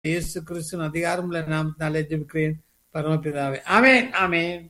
இயேசு கிறிஸ்துவின் அதிகாரமுள்ள நாமத்தினாலே ஜெபிக்கிறேன் பரமபிதாவே ஆமென் ஆமென்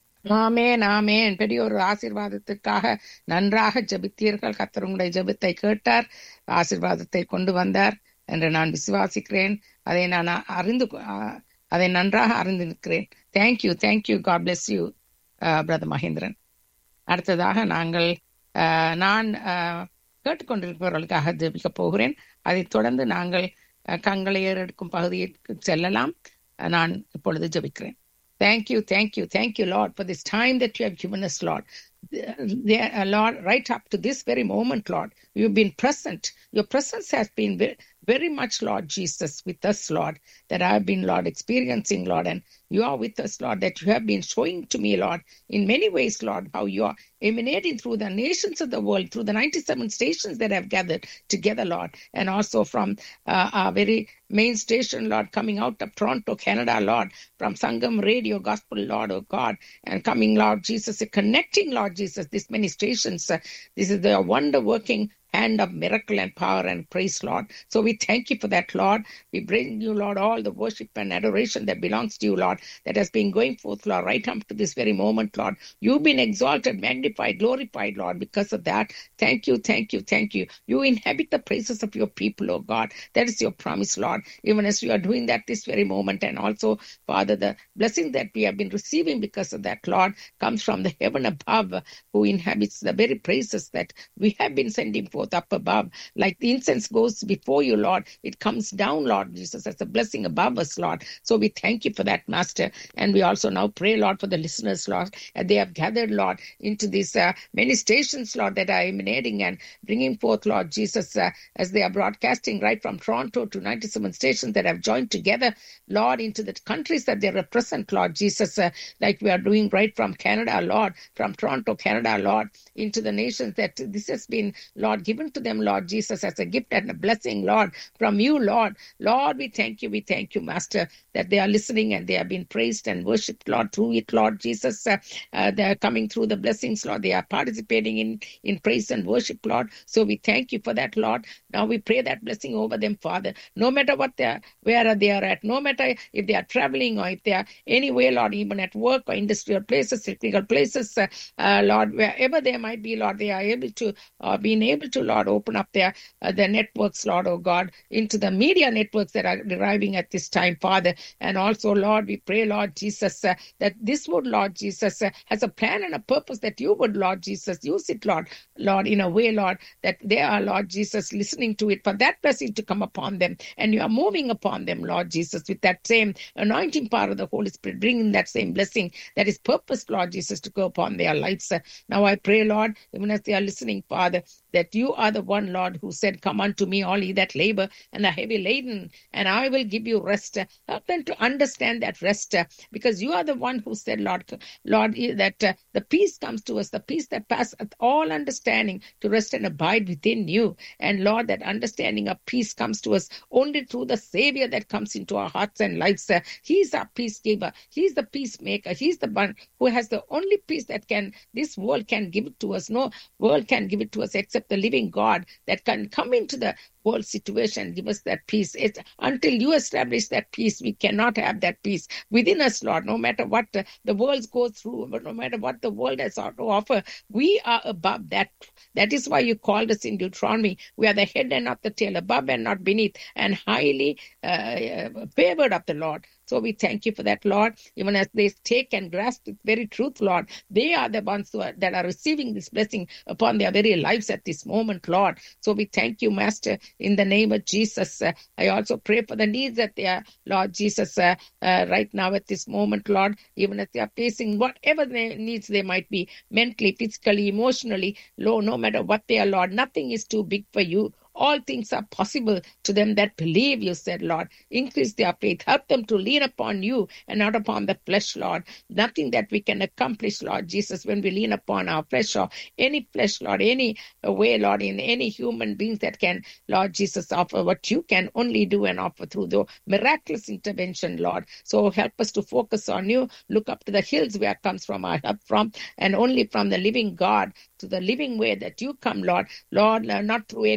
ஆமேன் ஆமேன் பெரிய ஒரு ஆசீர்வாதத்திற்காக நன்றாக ஜெபித்தீர்கள் கர்த்தர் உங்களுடைய ஜெபத்தை கேட்டார் ஆசீர்வாதத்தை கொண்டு வந்தார் என்று நான் விசுவாசிக்கிறேன் அதை நான் அறிந்து அஹ், அதை நன்றாக அறிந்திருக்கிறேன் thank you thank you god bless you brother Mahendran அடுத்ததாக நாங்கள் அஹ், நான் அஹ், கேட்டுக்கொண்டிருப்பவர்களுக்காக ஜெபிக்க போகிறேன் அதைத் தொடர்ந்து நாங்கள் அஹ், கங்களை ஏறெடுக்கும் பகுதிக்கு செல்லலாம் அஹ், நான் இப்பொழுது ஜெபிக்கிறேன் Thank you, thank you, thank you, Lord, for this time that you have given us, Lord. There, uh, Lord, right up to this very moment, Lord, you've been present. Your presence has been ve- very much, Lord Jesus, with us, Lord, that I've been, Lord, experiencing, Lord, and you are with us, Lord, that you have been showing to me, Lord, in many ways, Lord, how you are emanating through the nations of the world, through the 97 stations that have gathered together, Lord, and also from uh, our very main station, Lord, coming out of Toronto, Canada, Lord, from Sangam Radio Gospel, Lord, oh God, and coming, Lord Jesus, connecting, Lord Jesus, this many stations. Uh, this is the wonder working hand of miracle and power and praise, Lord. So we thank you for that, Lord. We bring you, Lord, all the worship and adoration that belongs to you, Lord, that has been going forth, Lord, right up to this very moment, Lord. You've been exalted, magnified, glorified, Lord, because of that. Thank you, thank you, thank you. You inhabit the praises of your people, oh God. That is your promise, Lord. Even as we are doing that this very moment, and also, Father, the blessing that we have been receiving because of that, Lord, comes from the heaven above, who inhabits the very praises that we have been sending forth up above. Like the incense goes before you, Lord, it comes down, Lord Jesus, as a blessing above us, Lord. So we thank you for that, Master. And we also now pray, Lord, for the listeners, Lord, as they have gathered, Lord, into these uh, many stations, Lord, that are emanating and bringing forth, Lord Jesus, uh, as they are broadcasting right from Toronto to 97 stations that have joined together, Lord, into the countries that they represent, Lord Jesus, uh, like we are doing right from Canada, Lord, from Toronto, Canada, Lord, into the nations that this has been, Lord, given to them, Lord Jesus, as a gift and a blessing, Lord, from you, Lord. Lord, we thank you, we thank you, Master, that they are listening and they have been praised and worshipped, Lord, through it, Lord Jesus. Uh, uh, they are coming through the blessings, Lord. They are participating in, in praise and worship, Lord. So we thank you for that, Lord. Now we pray that blessing over them, Father. No matter what they are, where they are at, no matter if they are traveling or if they are anywhere, Lord, even at work or industrial places, technical places, uh, uh, Lord, wherever they might be, Lord, they are able to, uh, being able to, Lord, open up their uh, their networks, Lord, oh God, into the media networks that are deriving at this time, Father. And also, Lord, we pray, Lord Jesus, uh, that this would, Lord Jesus, uh, has a plan and a purpose that you would, Lord Jesus, use it, Lord, Lord, in a way, Lord, that they are, Lord Jesus, listening to it for that blessing to come upon them. And you are moving upon them, Lord Jesus, with that same anointing power of the Holy Spirit, bringing that same blessing that is purposed, Lord Jesus, to go upon their lives. Uh, Now I pray, Lord, even as they are listening, Father, that you are the one, Lord, who said, Come unto me, all ye that labor and are heavy laden, and I will give you rest. Help them to understand that rest, uh, because you are the one who said, Lord, Lord, that uh, the peace comes to us, the peace that passeth all understanding, to rest and abide within you. And Lord, that understanding of peace comes to us only through the Savior that comes into our hearts and lives. Uh, He's our peace giver. He's the peacemaker. He's the one who has the only peace that can this world can give it to us. No world can give it to us except the living God that can come into the world situation, give us that peace. It's until you establish that peace, we cannot have that peace within us, Lord. No matter what uh, the world goes through, but no matter what the world has to offer, we are above that. That is why you called us in Deuteronomy. We are the head and not the tail, above and not beneath, and highly uh, favored of the Lord. So we thank you for that, Lord. Even as they take and grasp the very truth, Lord, they are the ones who are, that are receiving this blessing upon their very lives at this moment, Lord. So we thank you, Master, in the name of Jesus. Uh, I also pray for the needs that they are, Lord Jesus, uh, uh, right now at this moment, Lord, even as they are facing whatever the needs they might be, mentally, physically, emotionally, Lord, no matter what they are, Lord, nothing is too big for you. All things are possible to them that believe, you said, Lord. Increase their faith. Help them to lean upon you and not upon the flesh, Lord. Nothing that we can accomplish, Lord Jesus, when we lean upon our flesh or any flesh, Lord, any way, Lord, in any human beings that can, Lord Jesus, offer what you can only do and offer through the miraculous intervention, Lord. So help us to focus on you. Look up to the hills where comes from our help from, and only from the living God to the living way that you come, Lord. Lord, not through any uh,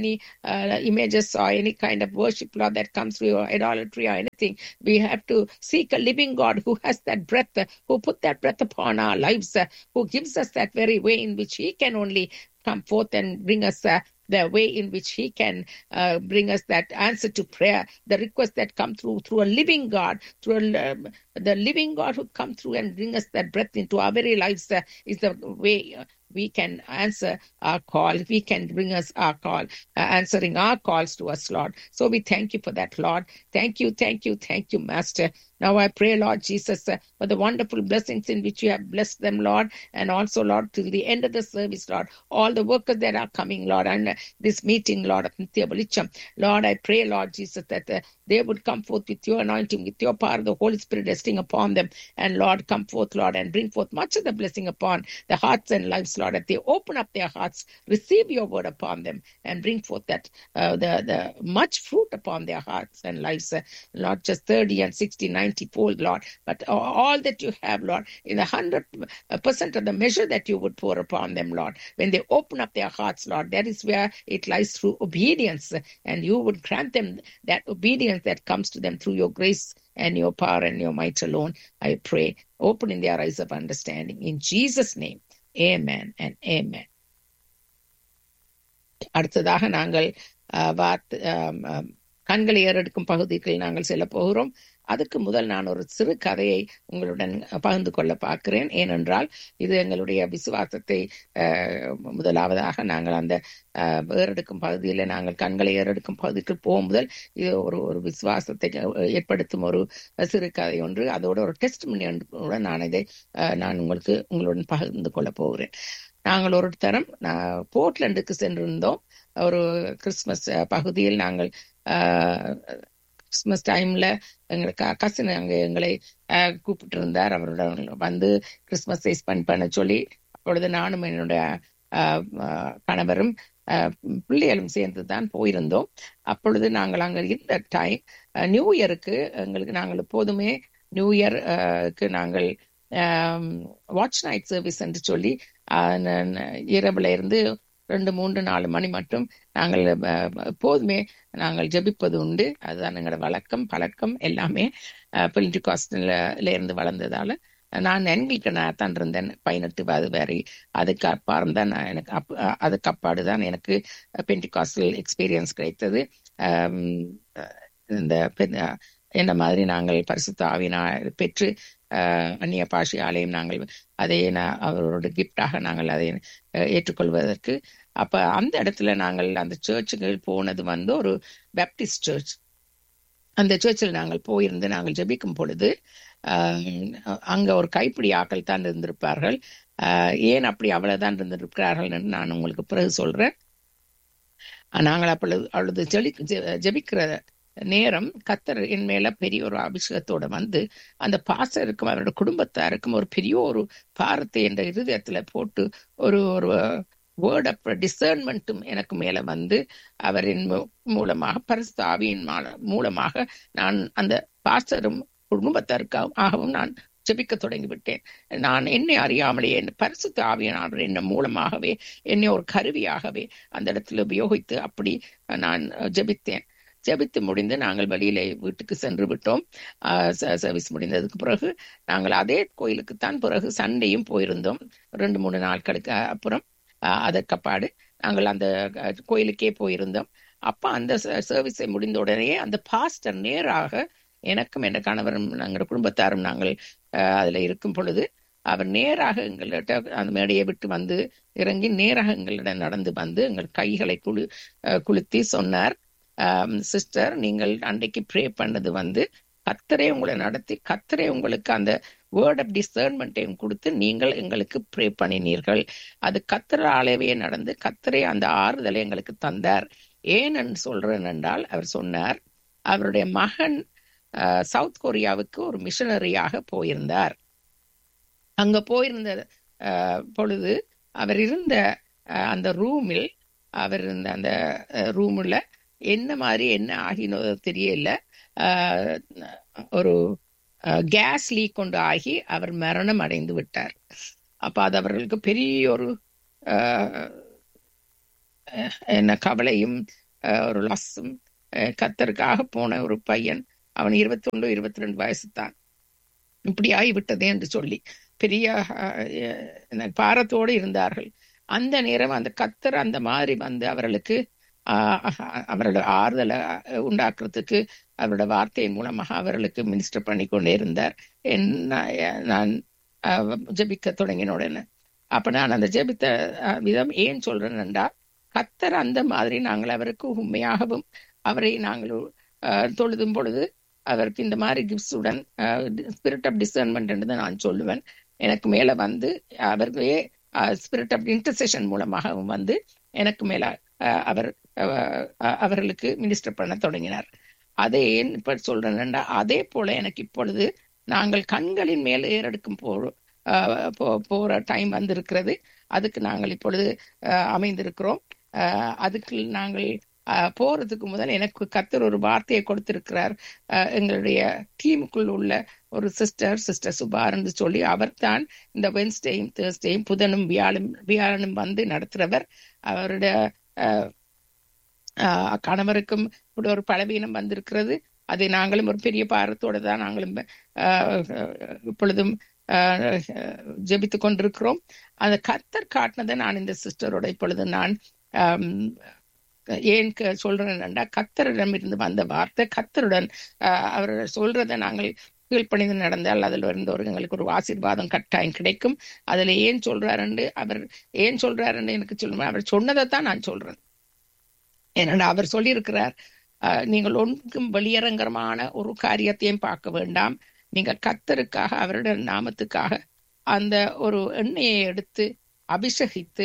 uh, images or any kind of worship, Lord, that comes through idolatry or anything. We have to seek a living God who has that breath, uh, who put that breath upon our lives, uh, who gives us that very way in which He can only come forth and bring us uh, the way in which he can uh, bring us that answer to prayer the request that come through through a living god through a, um, the living god who come through and bring us that breath into our very lives uh, is the way uh, we can answer our call we can bring us our call uh, answering our calls to us lord so we thank you for that lord thank you thank you thank you master now I pray, Lord Jesus, uh, for the wonderful blessings in which you have blessed them, Lord, and also, Lord, to the end of the service, Lord, all the workers that are coming, Lord, and uh, this meeting, Lord, of Nitya Balicham. Lord, I pray, Lord Jesus, that uh, they would come forth with your anointing, with your power, the Holy Spirit resting upon them. And Lord, come forth, Lord, and bring forth much of the blessing upon the hearts and lives, Lord, that they open up their hearts, receive your word upon them, and bring forth that uh, the, the much fruit upon their hearts and lives, uh, not just 30 and 60, 90 fold, Lord, but all that you have, Lord, in a hundred percent of the measure that you would pour upon them, Lord. When they open up their hearts, Lord, that is where it lies through obedience, and you would grant them that obedience that comes to them through your grace and your power and your might alone. I pray, opening their eyes of understanding. In Jesus' name, amen and amen. அடுத்ததாக நாங்கள் வார்த்தை கண்களை ஏறெடுக்கும் பகுதிக்கு நாங்கள் செல்ல போகிறோம் அதுக்கு முதல் நான் ஒரு சிறு கதையை உங்களுடன் பகிர்ந்து கொள்ள பார்க்கிறேன் ஏனென்றால் இது எங்களுடைய விசுவாசத்தை முதலாவதாக நாங்கள் அந்த ஏறெடுக்கும் பகுதியில் நாங்கள் கண்களை ஏறெடுக்கும் பகுதிக்கு போகும் முதல் இது ஒரு ஒரு விசுவாசத்தை ஏற்படுத்தும் ஒரு சிறு கதை ஒன்று அதோட ஒரு டெஸ்ட் மணி நான் இதை நான் உங்களுக்கு உங்களுடன் பகிர்ந்து கொள்ள போகிறேன் நாங்கள் ஒரு தரம் போர்ட்லண்டுக்கு சென்றிருந்தோம் ஒரு கிறிஸ்துமஸ் பகுதியில் நாங்கள் கிறிஸ்துமஸ் டைம்ல எங்களுக்கு கசின் அங்க எங்களை கூப்பிட்டு இருந்தார் அவருடன் வந்து கிறிஸ்துமஸை ஸ்பெண்ட் பண்ண சொல்லி அப்பொழுது நானும் என்னுடைய கணவரும் பிள்ளைகளும் சேர்ந்து தான் போயிருந்தோம் அப்பொழுது நாங்கள் அங்க இருந்த டைம் நியூ இயருக்கு எங்களுக்கு நாங்கள் எப்போதுமே நியூ இயர்க்கு நாங்கள் வாட்ச் நைட் சர்வீஸ் என்று சொல்லி இரவுல இருந்து ரெண்டு மூன்று நாலு மணி மட்டும் நாங்கள் எப்போதுமே நாங்கள் ஜபிப்பது உண்டு அதுதான் எங்களோட வழக்கம் பழக்கம் எல்லாமே பிலிண்டி காஸ்டில் இருந்து வளர்ந்ததால நான் என்கிட்ட தான் இருந்தேன் பதினெட்டு வயது வரை அதுக்கு அப்பாறம் தான் நான் எனக்கு அப் அதுக்கு அப்பாடு தான் எனக்கு பென்டி காஸ்டல் எக்ஸ்பீரியன்ஸ் கிடைத்தது இந்த என்ன மாதிரி நாங்கள் பரிசுத்த ஆவினா பெற்று அந்நிய பாஷையாலையும் நாங்கள் அதை அவரோட கிஃப்டாக நாங்கள் அதை ஏற்றுக்கொள்வதற்கு அப்ப அந்த இடத்துல நாங்கள் அந்த சர்ச்சுகள் போனது வந்து ஒரு பேப்டிஸ்ட் சர்ச் அந்த சர்ச்சில் நாங்கள் போயிருந்து நாங்கள் ஜெபிக்கும் பொழுது அங்க ஒரு கைப்பிடி ஆக்கள் தான் இருந்திருப்பார்கள் ஏன் அப்படி அவ்வளவுதான் இருந்திருக்கிறார்கள் என்று நான் உங்களுக்கு பிறகு சொல்றேன் நாங்கள் அப்பொழுது அவ்வளவு ஜெலி ஜெபிக்கிற நேரம் கத்தர் என் மேல பெரிய ஒரு அபிஷேகத்தோட வந்து அந்த பாசருக்கும் அவரோட குடும்பத்தாருக்கும் ஒரு பெரிய ஒரு பாரத்தை என்ற இருதயத்துல போட்டு ஒரு ஒரு வேர்ட் ஆஃப் டிசர்ன்மெண்ட்டும் எனக்கு மேல வந்து அவரின் மூலமாக பரிசுத்தாவியின் மூலமாக நான் அந்த பாஸ்டரும் குடும்பத்தாருக்காகவும் நான் ஜெபிக்க தொடங்கிவிட்டேன் நான் என்னை அறியாமலே என் பரிசுத்த ஆவியனாளர் என்ன மூலமாகவே என்னை ஒரு கருவியாகவே அந்த இடத்துல உபயோகித்து அப்படி நான் ஜெபித்தேன் ஜெபித்து முடிந்து நாங்கள் வெளியிலே வீட்டுக்கு சென்று விட்டோம் சர்வீஸ் முடிந்ததுக்கு பிறகு நாங்கள் அதே கோயிலுக்குத்தான் பிறகு சண்டையும் போயிருந்தோம் ரெண்டு மூணு நாட்களுக்கு அப்புறம் அதற்கப்பாடு நாங்கள் அந்த கோயிலுக்கே போயிருந்தோம் அப்ப அந்த சர்வீஸை முடிந்த உடனே அந்த பாஸ்டர் நேராக எனக்கும் என் கணவரும் நாங்கள் குடும்பத்தாரும் நாங்கள் அதுல இருக்கும் பொழுது அவர் நேராக எங்கள்கிட்ட அந்த மேடையை விட்டு வந்து இறங்கி நேராக எங்களிடம் நடந்து வந்து எங்கள் கைகளை குளு குளுத்தி சொன்னார் சிஸ்டர் நீங்கள் அன்றைக்கு ப்ரே பண்ணது வந்து கத்தரே உங்களை நடத்தி கத்தரே உங்களுக்கு அந்த வேர்ட் ஆஃப் டிசர்ன்மெண்ட்டையும் கொடுத்து நீங்கள் எங்களுக்கு ப்ரே பண்ணினீர்கள் அது கத்தராலேவே நடந்து கத்தரே அந்த ஆறுதலை எங்களுக்கு தந்தார் ஏன்னு சொல்றேன் என்றால் அவர் சொன்னார் அவருடைய மகன் சவுத் கொரியாவுக்கு ஒரு மிஷனரியாக போயிருந்தார் அங்க போயிருந்த பொழுது அவர் இருந்த அந்த ரூமில் அவர் இருந்த அந்த ரூம்ல என்ன மாதிரி என்ன ஆகினதோ தெரியல ஒரு கேஸ் லீக் கொண்டு ஆகி அவர் மரணம் அடைந்து விட்டார் அப்ப அது அவர்களுக்கு பெரிய ஒரு என்ன கவலையும் அஹ், ஒரு லஸ்ஸும் அஹ், கத்தருக்காக போன ஒரு பையன் அவன் இருபத்தி ஒன்று இருபத்தி ரெண்டு வயசு தான் இப்படி ஆகிவிட்டதே என்று சொல்லி பெரிய அஹ், அஹ், பாரத்தோடு இருந்தார்கள் அந்த நேரம் அந்த கத்தர் அந்த மாதிரி வந்து அவர்களுக்கு ஆஹ், அவரோட ஆறுதலை உண்டாக்குறதுக்கு அவரோட வார்த்தையின் மூலமாக அவர்களுக்கு மினிஸ்டர் பண்ணி கொண்டே இருந்தார் என்ன நான் ஆஹ், ஜெபிக்க தொடங்கின உடனே அப்ப நான் அந்த ஜெபித்த ஆஹ், விதம் ஏன் சொல்றேன்னா கத்தர் அந்த மாதிரி நாங்கள் அவருக்கு உண்மையாகவும் அவரை நாங்கள் ஆஹ், தொழுதும் பொழுது அவருக்கு இந்த மாதிரி கிஃப்ட்ஸுடன் ஸ்பிரிட் ஆஃப் டிசர்ன்மெண்ட் என்று தான் நான் சொல்லுவேன் எனக்கு மேல வந்து அவர்களே ஸ்பிரிட் ஆஃப் இன்டர்செஷன் மூலமாகவும் வந்து எனக்கு மேல அஹ், அவர் அஹ், அஹ், அவர்களுக்கு மினிஸ்டர் பண்ண தொடங்கினார் அதை ஏன் இப்ப சொல்றேன்னா அதே போல எனக்கு இப்பொழுது நாங்கள் கண்களின் மேல் ஏறெடுக்கும் போ அஹ், போ- போற டைம் வந்திருக்கிறது அதுக்கு நாங்கள் இப்பொழுது அஹ், அமைந்திருக்கிறோம் அஹ், அதுக்கு நாங்கள் அஹ், போறதுக்கு முதல் எனக்கு கத்தர் ஒரு வார்த்தையை கொடுத்திருக்கிறார் அஹ், எங்களுடைய டீமுக்குள் உள்ள ஒரு சிஸ்டர் சிஸ்டர் சுபார் என்று சொல்லி அவர்தான் இந்த வென்ஸ்டேயும் தேர்ஸ்டேயும் புதனும் வியாழும் வியாழனும் வந்து நடத்துறவர் அவருடைய அஹ், அஹ், கணவருக்கும் இப்படி ஒரு பலவீனம் வந்திருக்கிறது அதை நாங்களும் ஒரு பெரிய பாரத்தோட தான் நாங்களும் அஹ், இப்பொழுதும் ஜெபித்து கொண்டிருக்கிறோம் அந்த கத்தர் காட்டினதை நான் இந்த சிஸ்டரோட இப்பொழுது நான் ஆம், ஏன் க- சொல்றேன்னா கத்தரிடம் இருந்து வந்த வார்த்தை கத்தருடன் ஆஹ், அவர் சொல்றதை நாங்கள் கீழ்ப்பணிந்து நடந்தால் அதுல இருந்து ஒரு எங்களுக்கு ஒரு ஆசீர்வாதம் கட்டாயம் கிடைக்கும் அதுல ஏன் சொல்றாருன்னு அவர் ஏன் சொல்றாருன்னு எனக்கு சொல்லுங்க அவர் சொன்னதை தான் நான் சொல்றேன் ஏன்னா அவர் சொல்லியிருக்கிறார் ஆஹ், நீங்கள் ஒன்றும் வெளியரங்கரமான ஒரு காரியத்தையும் பார்க்க வேண்டாம் நீங்கள் கத்தருக்காக அவருடைய நாமத்துக்காக அந்த ஒரு எண்ணெயை எடுத்து அபிஷேகித்து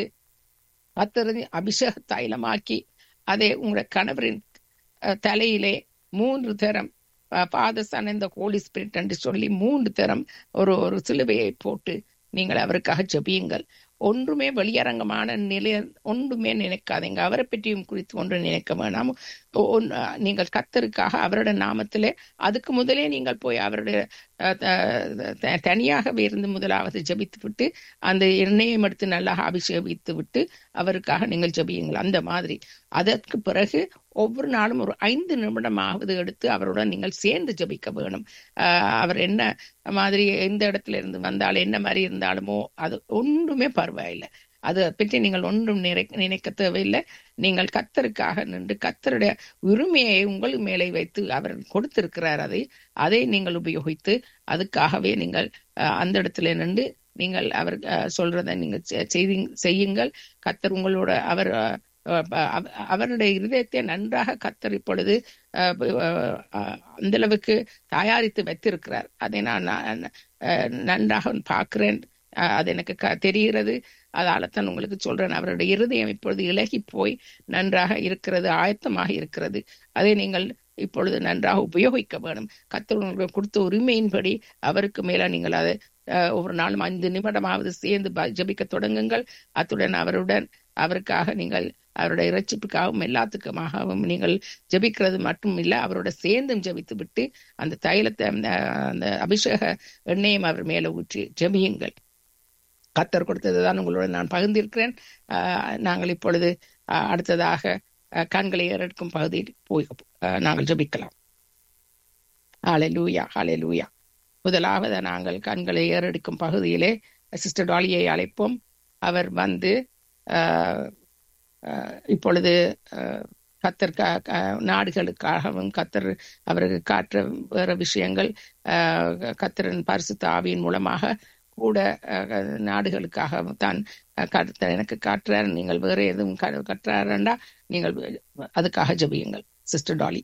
கத்தரது அபிஷேக தைலமாக்கி அதை உங்களுடைய கணவரின் அஹ், தலையிலே மூன்று தரம் பாதசான இந்த ஹோலி ஸ்பிரிட் என்று சொல்லி மூன்று தரம் ஒரு ஒரு சிலுவையை போட்டு நீங்கள் அவருக்காக ஜெபியுங்கள் ஒன்றுமே வெளியரங்கமான நிலை ஒன்றுமே நினைக்காதீங்க அவரை பற்றியும் குறித்து ஒன்று நினைக்க வேணாம் ஒ- ஒன்- நீங்கள் கத்தருக்காக அவருடைய நாமத்திலே அதுக்கு முதலே நீங்கள் போய் அவருடைய அஹ், த- த- தனியாகவே இருந்து முதலாவது ஜெபித்து விட்டு அந்த எண்ணெயம் எடுத்து நல்லா அபிஷேகித்து விட்டு அவருக்காக நீங்கள் ஜெபியுங்கள் அந்த மாதிரி அதற்கு பிறகு ஒவ்வொரு நாளும் ஒரு ஐந்து நிமிடமாவது எடுத்து அவருடன் நீங்கள் சேர்ந்து ஜெபிக்க வேணும் ஆஹ் அவர் என்ன மாதிரி எந்த இடத்துல இருந்து வந்தாலும் என்ன மாதிரி இருந்தாலுமோ அது ஒன்றுமே பரவாயில்லை அதை பற்றி நீங்கள் ஒன்றும் நினை நினைக்க தேவையில்லை நீங்கள் கத்தருக்காக நின்று கத்தருடைய உரிமையை உங்கள் மேலே வைத்து அவர் கொடுத்திருக்கிறார் அதை அதை நீங்கள் உபயோகித்து அதுக்காகவே நீங்கள் ஆஹ் அந்த இடத்துல நின்று நீங்கள் அவர் ஆஹ் சொல்றதை நீங்கள் செ- செய்தி- செய்யுங்கள் கத்தர் உங்களோட அவர் ஆஹ் அவ- அவருடைய இருதயத்தை நன்றாக கத்தர் இப்பொழுது ஆஹ் ஆஹ் ஆஹ் அந்த அளவுக்கு தயாரித்து வைத்திருக்கிறார் அதை நான் நான், ஆஹ் நன்றாக பார்க்கிறேன் ஆஹ் அது எனக்கு க- தெரிகிறது அதால தான் உங்களுக்கு சொல்றேன் அவருடைய இருதயம் இப்பொழுது இலகி போய் நன்றாக இருக்கிறது ஆயத்தமாக இருக்கிறது அதை நீங்கள் இப்பொழுது நன்றாக உபயோகிக்க வேணும் கத்தர் உங்களுக்கு கொடுத்த உரிமையின்படி அவருக்கு மேல நீங்கள் அதை ஆஹ் ஒவ்வொரு நாளும் ஐந்து நிமிடமாவது சேர்ந்து ப- ஜெபிக்க தொடங்குங்கள் அத்துடன் அவருடன் அவருக்காக நீங்கள் அவருடைய இறைச்சிப்புக்காகவும் எல்லாத்துக்குமாகவும் நீங்கள் ஜெபிக்கிறது மட்டும் இல்ல அவரோட சேர்ந்தும் ஜெபித்து விட்டு அந்த தைலத்தை அந்த அந்த அபிஷேக எண்ணெயும் அவர் மேல ஊற்றி ஜெபியுங்கள் கத்தர் கொடுத்ததுதான் உங்களோட நான் பகிர்ந்திருக்கிறேன் ஆஹ் நாங்கள் இப்பொழுது ஆஹ் அடுத்ததாக ஆஹ் கண்களை ஏறெடுக்கும் பகுதியில் போய் ஆஹ் நாங்கள் ஜெபிக்கலாம் ஹalleluya ஹalleluya முதலாவது நாங்கள் கண்களை ஏறெடுக்கும் பகுதியிலே சிஸ்டர் டாலியை அழைப்போம் அவர் வந்து ஆஹ் ஆஹ் இப்பொழுது ஆஹ் கத்தர் க- க- நாடுகளுக்காகவும் கத்தர் அவருக்கு காற்ற வேற விஷயங்கள் ஆஹ் கத்தரின் பரிசுத்த ஆவியின் மூலமாக கூட ஆஹ் நாடுகளுக்காக தான் கத்தர் எனக்கு காட்டுறார் நீங்கள் வேற எதுவும் க- கட்டுறாருண்டா நீங்கள் அதுக்காக ஜெபியுங்கள் சிஸ்டர் டாலி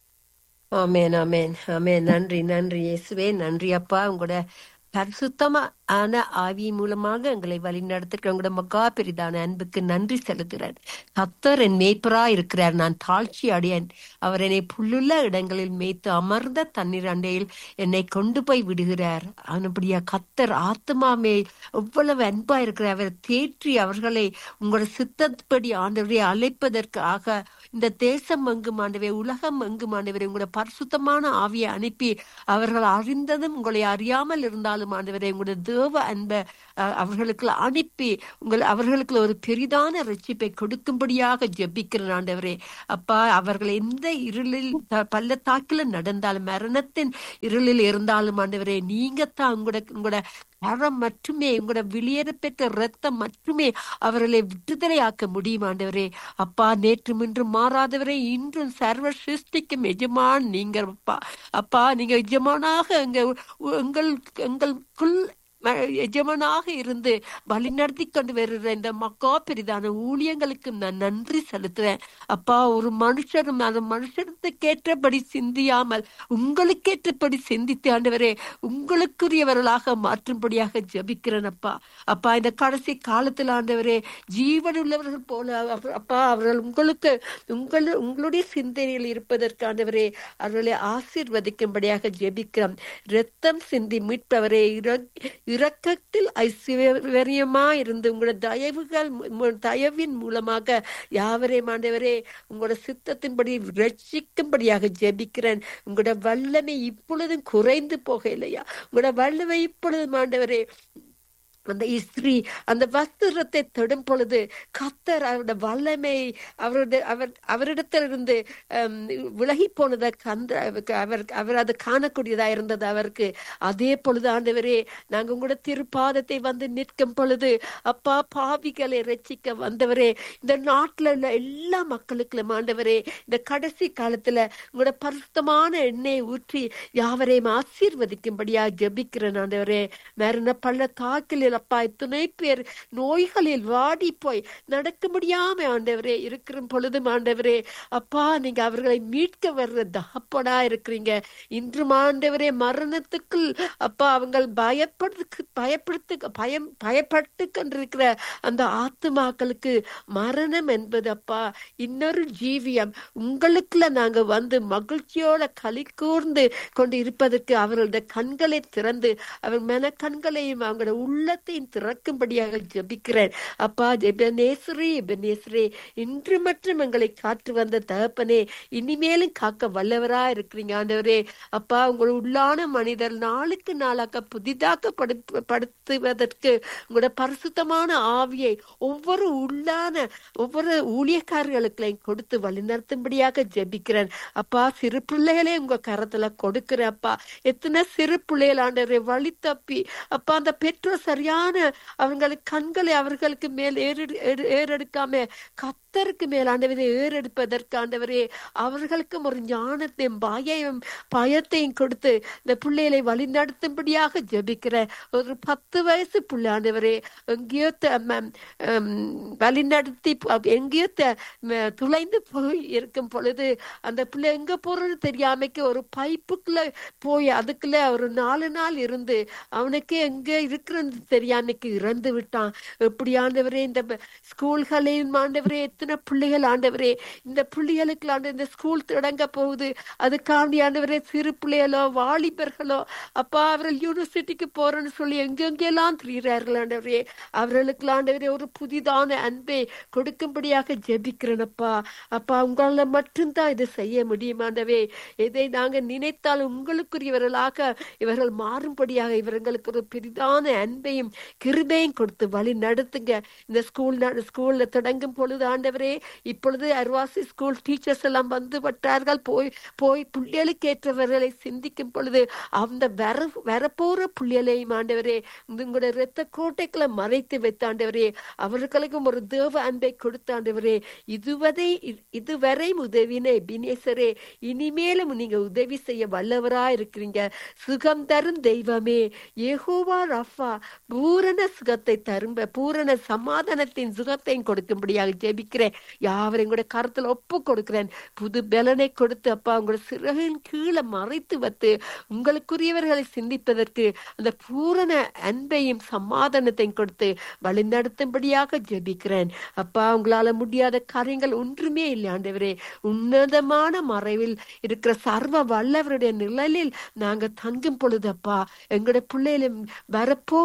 ஆமென் ஆமென் ஆமென் நன்றி நன்றி இயேசுவே நன்றி அப்பா உங்களோட பரிசுத்தமான ஆவி மூலமாக எங்களை வழிநடத்துகிற உங்களோட மகா பெரிதான அன்புக்கு நன்றி செலுத்துகிறேன் கத்தர் என் மேய்ப்பரா இருக்கிறார் நான் தாழ்ச்சி அடையேன் அவர் என்னை புல்லுள்ள இடங்களில் மேய்த்து அமர்ந்த தண்ணீர் அண்டையில் என்னை கொண்டு போய் விடுகிறார் அவனுபடியா கத்தர் ஆத்மாமே எவ்வளவு அன்பா இருக்கிறார் அவர் தேற்றி அவர்களை உங்களோட சித்தப்படி ஆண்டவரை அழைப்பதற்காக இந்த தேசம் எங்கும் ஆண்டவே உலகம் எங்கும் ஆண்டவரை உங்களோட பரிசுத்தமான ஆவியை அனுப்பி அவர்கள் அறிந்ததும் உங்களை அறியாமல் இருந்தாலும் ஆண்டவரை உங்களுடைய தேவ தேவ அன்பை அஹ், அவர்களுக்கு அனுப்பி உங்கள் அவர்களுக்கு ஒரு பெரிதான ரட்சிப்பை கொடுக்கும்படியாக ஜெபிக்கிறேன் ஆண்டவரே அப்பா அவர்கள் எந்த இருளில் த- பள்ளத்தாக்கில நடந்தாலும் மரணத்தின் இருளில் இருந்தாலும் ஆண்டவரே நீங்க தான் உங்களோட உங்களோட கரம் மட்டுமே உங்களோட வெளியேறப்பெற்ற ரத்தம் மட்டுமே அவர்களை விடுதலையாக்க முடியும் ஆண்டவரே அப்பா நேற்று இன்று மாறாதவரே இன்றும் சர்வ சிருஷ்டிக்கும் எஜமான் நீங்க அப்பா அப்பா நீங்க எஜமானாக எங்க எங்கள் எங்களுக்குள் ம- எஜமானாக இருந்து வழிநடத்தி கொண்டு வருகிற இந்த மக்கா பெரிதான ஊழியங்களுக்கு நான் நன்றி செலுத்துறேன் அப்பா ஒரு மனுஷரும் அந்த மனுஷனுக்கு ஏற்றபடி சிந்தியாமல் உங்களுக்கேற்றபடி சிந்தித்து ஆண்டவரே உங்களுக்குரியவர்களாக மாற்றும்படியாக ஜெபிக்கிறேன் அப்பா அப்பா இந்த கடைசி காலத்தில் ஆண்டவரே ஜீவன் உள்ளவர்கள் போல அவர்- அப்பா அவர்கள் உங்களுக்கு உங்கள் உங்களுடைய சிந்தனையில் இருப்பதற்கு ஆண்டவரே அவர்களை ஆசீர்வதிக்கும்படியாக ஜெபிக்கிறோம் ரத்தம் சிந்தி மீட்பவரே இறக்- இரக்கத்தில் ஐஸ்வர்யமா இருந்து உங்களோட தயவுகள் மு- தயவின் மூலமாக யாவரையும் ஆண்டவரே உங்களோட சித்தத்தின்படி ரட்சிக்கும்படியாக ஜெபிக்கிறேன் உங்களோட வல்லமை இப்பொழுதும் குறைந்து போக இல்லையா உங்களோட வல்லமை இப்பொழுதும் ஆண்டவரே அந்த இஸ்திரி அந்த வஸ்திரத்தை தொடும் பொழுது கத்தர் அவருடைய வல்லமை அவருடைய அவர் அவரிடத்திலிருந்து ஹம், விலகி போனதை கந்த அவர் அவர் அது காணக்கூடியதா இருந்தது அவருக்கு அதே பொழுது ஆண்டவரே நாங்க உங்களோட திருப்பாதத்தை வந்து நிற்கும் பொழுது அப்பா பாவிகளை ரட்சிக்க வந்தவரே இந்த நாட்டுல உள்ள எல்லா மக்களுக்கும் ஆண்டவரே இந்த கடைசி காலத்துல உங்களோட பரிசுத்தமான எண்ணெயை ஊற்றி யாவரையும் ஆசீர்வதிக்கும்படியா ஜெபிக்கிறேன் ஆண்டவரே மரண பள்ள தாக்கில் அப்பா இத்தனை பேர் நோய்களில் வாடி போய் நடக்க முடியாம ஆண்டவரே இருக்கிற பொழுதும் ஆண்டவரே அப்பா நீங்க அவர்களை மீட்க வர்ற தகப்படா இருக்கிறீங்க இன்றும் ஆண்டவரே மரணத்துக்குள் அப்பா அவங்க பயப்படுத்து பயப்படுத்து பயம் பயப்பட்டு கொண்டிருக்கிற அந்த ஆத்துமாக்களுக்கு மரணம் என்பது அப்பா இன்னொரு ஜீவியம் உங்களுக்குள்ள நாங்க வந்து மகிழ்ச்சியோட களி கூர்ந்து கொண்டு இருப்பதற்கு அவர்களுடைய கண்களை திறந்து அவர் மன கண்களையும் அவங்களோட உள்ளத்தையும் திறக்கும்படியாக ஜெபிக்கிறேன் அப்பா ஜெபநேஸ்வரி ஜெபநேஸ்வரி இன்று மற்றும் எங்களை காற்று வந்த தகப்பனே இனிமேலும் காக்க வல்லவரா இருக்கிறீங்க ஆண்டவரே அப்பா உங்கள் உள்ளான மனிதர் நாளுக்கு நாளாக புதிதாக படு- படுத்துவதற்கு உங்களோட பரிசுத்தமான ஆவியை ஒவ்வொரு உள்ளான ஒவ்வொரு ஊழியக்காரர்களுக்களையும் கொடுத்து வழிநடத்தும்படியாக ஜெபிக்கிறேன் அப்பா சிறு பிள்ளைகளே உங்க கரத்துல கொடுக்கிறேன் அப்பா எத்தனை சிறு பிள்ளைகள் ஆண்டவரை வழி தப்பி அப்பா அந்த பெற்றோர் சரியான அவங்களுக்கு கண்களை அவர்களுக்கு மேல் ஏறெடு ஏறு- ஏறெடுக்காம கத்தருக்கு மேல் ஆண்டவரை ஏறெடுப்பதற்கு ஆண்டவரே அவர்களுக்கும் ஒரு ஞானத்தையும் பயம் பயத்தையும் கொடுத்து இந்த பிள்ளைகளை வழி நடத்தும்படியாக ஜெபிக்கிற ஒரு பத்து வயசு பிள்ளை ஆண்டவரே எங்கேயோ த- ம- ஹம், வழி நடத்தி ப- எங்கேயோ த- ம- துளைந்து போய் இருக்கும் பொழுது அந்த பிள்ளை எங்க போறது தெரியாமைக்கு ஒரு பைப்புக்குள்ள போய் அதுக்குள்ள ஒரு நாலு நாள் இருந்து அவனுக்கு எங்க இருக்கிறது தெரியாமைக்கு இறந்து விட்டான் எப்படி ஆண்டவரே இந்த ப- ஸ்கூல்களையும் ஆண்டவரே எத்தனை பிள்ளைகள் ஆண்டவரே இந்த பிள்ளைகளுக்கு ஆண்டு இந்த ஸ்கூல் தொடங்க போகுது அதுக்காண்டி ஆண்டவரே சிறு பிள்ளைகளோ வாலிபர்களோ அப்பா அவர்கள் யூனிவர்சிட்டிக்கு போறேன்னு சொல்லி எங்கெங்கெல்லாம் திரிகிறார்கள் ஆண்டவரே அவர்களுக்கு ஆண்டவரே ஒரு புதிதான அன்பை கொடுக்கும்படியாக ஜெபிக்கிறேனப்பா அப்பா உங்களால மட்டும்தான் இதை செய்ய முடியும் ஆண்டவே இதை நாங்க நினைத்தால் உங்களுக்குரியவர்களாக இவர்கள் மாறும்படியாக இவர்களுக்கு ஒரு பெரிதான அன்பையும் கிருபையும் கொடுத்து வழி நடத்துங்க இந்த ஸ்கூல் ஸ்கூல்ல தொடங்கும் பொழுது ஆண்டவரே இப்பொழுது அருவாசி ஸ்கூல் டீச்சர்ஸ் எல்லாம் வந்து விட்டார்கள் போய் போய் பிள்ளைகளுக்கு ஏற்றவர்களை சிந்திக்கும் பொழுது அந்த வர வரப்போற பிள்ளைகளையும் ஆண்டவரே உங்களோட இரத்த கோட்டைக்குள்ள மறைத்து வைத்தாண்டவரே அவர்களுக்கும் ஒரு தேவ அன்பை கொடுத்தாண்டவரே இதுவரை இதுவரை உதவின பினேசரே இனிமேலும் நீங்க உதவி செய்ய வல்லவரா இருக்கிறீங்க சுகம் தரும் தெய்வமே ஏகோவா ரஃபா பூரண சுகத்தை தரும்ப பூரண சமாதானத்தின் சுகத்தையும் கொடுக்கும்படியாக ஜெபிக்கிறேன் யாவரையும் கூட கருத்துல ஒப்பு கொடுக்கிறேன் புது பலனை கொடுத்து அப்பா உங்களோட சிறகின் கீழே மறைத்து வைத்து உங்களுக்குரியவர்களை சிந்திப்பதற்கு அந்த பூரண அன்பையும் சமாதானத்தையும் கொடுத்து வழிநடத்தும்படியாக ஜெபிக்கிறேன் அப்பா உங்களால முடியாத காரியங்கள் ஒன்றுமே இல்லை ஆண்டவரே உன்னதமான மறைவில் இருக்கிற சர்வ வல்லவருடைய நிழலில் நாங்க தங்கும் பொழுது அப்பா எங்களுடைய பிள்ளைகளும் வரப்போற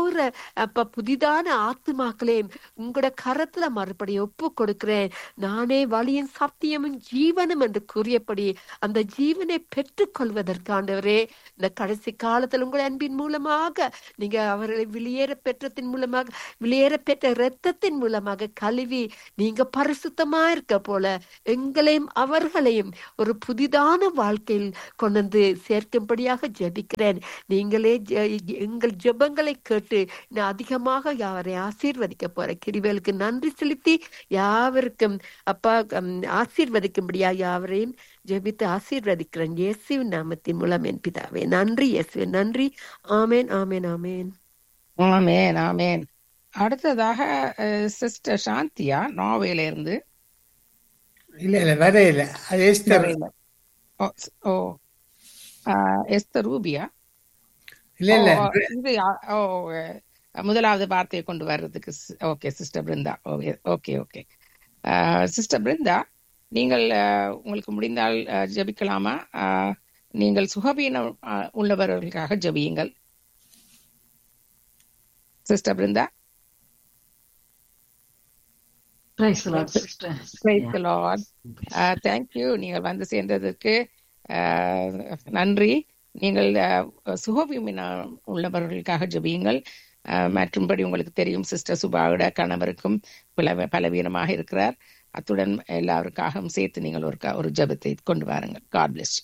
அப்ப புதிதான ஆத்துமாக்களையும் உங்களோட கரத்துல மறுபடியும் ஒப்பு கொடுக்கிறேன் நானே வழியின் சத்தியமும் ஜீவனும் என்று கூறியபடி அந்த ஜீவனை பெற்றுக் கொள்வதற்காண்டவரே இந்த கடைசி காலத்தில் உங்கள் அன்பின் மூலமாக நீங்க அவர்களை வெளியேற பெற்றத்தின் மூலமாக வெளியேற பெற்ற இரத்தத்தின் மூலமாக கழுவி நீங்க பரிசுத்தமா இருக்க போல எங்களையும் அவர்களையும் ஒரு புதிதான வாழ்க்கையில் கொண்டு வந்து சேர்க்கும்படியாக ஜெபிக்கிறேன் நீங்களே ஜெ- எங்கள் ஜெபங்களை கேட்டு இன்னும் அதிகமாக யாவரை ஆசீர்வதிக்க போற கிருபைகளுக்கு நன்றி செலுத்தி யாவருக்கும் அப்பா உம், ஆசீர்வதிக்கும்படியா யாவரையும் ஜெபித்து ஆசீர்வதிக்கிறேன் இயேசுவின் நாமத்தின் மூலம் என் பிதாவே நன்றி இயேசுவே நன்றி ஆமேன் ஆமேன் ஆமேன் ஆமேன் ஆமேன் அடுத்ததாக சிஸ்டர் சாந்தியா நாவேல இருந்து இல்ல இல்ல வர இல்ல அது எஸ்தர் ஓ, ஸ்- ஓ ஆஹ், எஸ்தர் ரூபியா இல்ல இல்ல ஓ, இது ஆ- ஓ அஹ், முதலாவது வார்த்தையை கொண்டு வர்றதுக்கு okay sister Brinda okay okay okay sister Brinda நீங்கள் அஹ், உங்களுக்கு முடிந்தால் அஹ், ஜெபிக்கலாமா அஹ், நீங்கள் சுகவீனம் அஹ், உள்ளவர்களுக்காக ஜெபியுங்கள் sister Brinda Praise the Lord, sister. Praise the Lord. Uh, thank you. நீங்கள் வந்து சேர்ந்ததற்கு uh, நன்றி நீங்கள் uh, சுகவீனம் உள்ளவர்களுக்காக ஜெபியுங்கள் uh, மற்றும்படி உங்களுக்கு தெரியும் சிஸ்டர் சுபாவோட கணவருக்கும் பல பலவீனமாக இருக்கிறார் அத்துடன் எல்லாருக்காகவும் சேர்த்து நீங்கள் ஒரு க- ஒரு ஜெபத்தை கொண்டு வாருங்கள் காட் பிளஸ்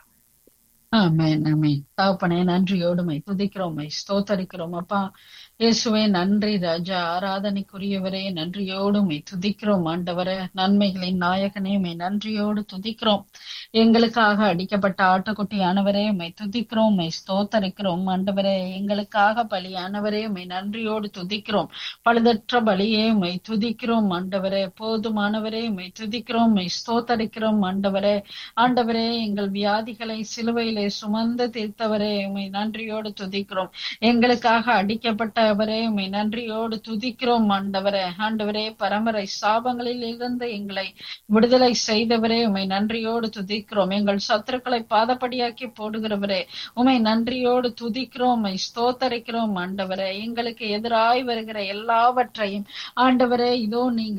ஆமென் ஆமென் தகப்பனே நன்றியோடுமை துதிக்கிறோமை ஸ்தோத்தரிக்கிறோம் அப்பா இயேசுவே நன்றி ராஜா ஆராதனைக்குரியவரே நன்றியோடுமை துதிக்கிறோம் ஆண்டவரே நன்மைகளின் நாயகனே உம்மை நன்றியோடு துதிக்கிறோம் எங்களுக்காக அடிக்கப்பட்ட ஆட்டுக்குட்டியானவரே உம்மை துதிக்கிறோம் உம்மை ஸ்தோத்தரிக்கிறோம் ஆண்டவரே எங்களுக்காக பலியானவரே உம்மை நன்றியோடு துதிக்கிறோம் பழுதற்ற பலியே உம்மை துதிக்கிறோம் ஆண்டவரே போதுமானவரே உம்மை துதிக்கிறோம் உம்மை ஸ்தோத்தரிக்கிறோம் ஆண்டவரே ஆண்டவரே எங்கள் வியாதிகளை சிலுவையிலே சுமந்து தீர்த்தவரே உம்மை நன்றியோடு துதிக்கிறோம் எங்களுக்காக அடிக்கப்பட்டவரே உம்மை நன்றியோடு துதிக்கிறோம் ஆண்டவரே ஆண்டவரே பரம்பரை சாபங்களில் இருந்து எங்களை விடுதலை செய்தவரே உம்மை நன்றியோடு துதிக்கிறோம் எங்கள் சத்துருக்களை பாதப்படியாக்கி போடுகிறவரே உம்மை நன்றியோடு துதிக்கிறோம் உம்மை ஸ்தோத்தரிக்கிறோம் ஆண்டவரே எங்களுக்கு எதிராய் வருகிற எல்லாவற்றையும் ஆண்டவரே இதோ நீங்க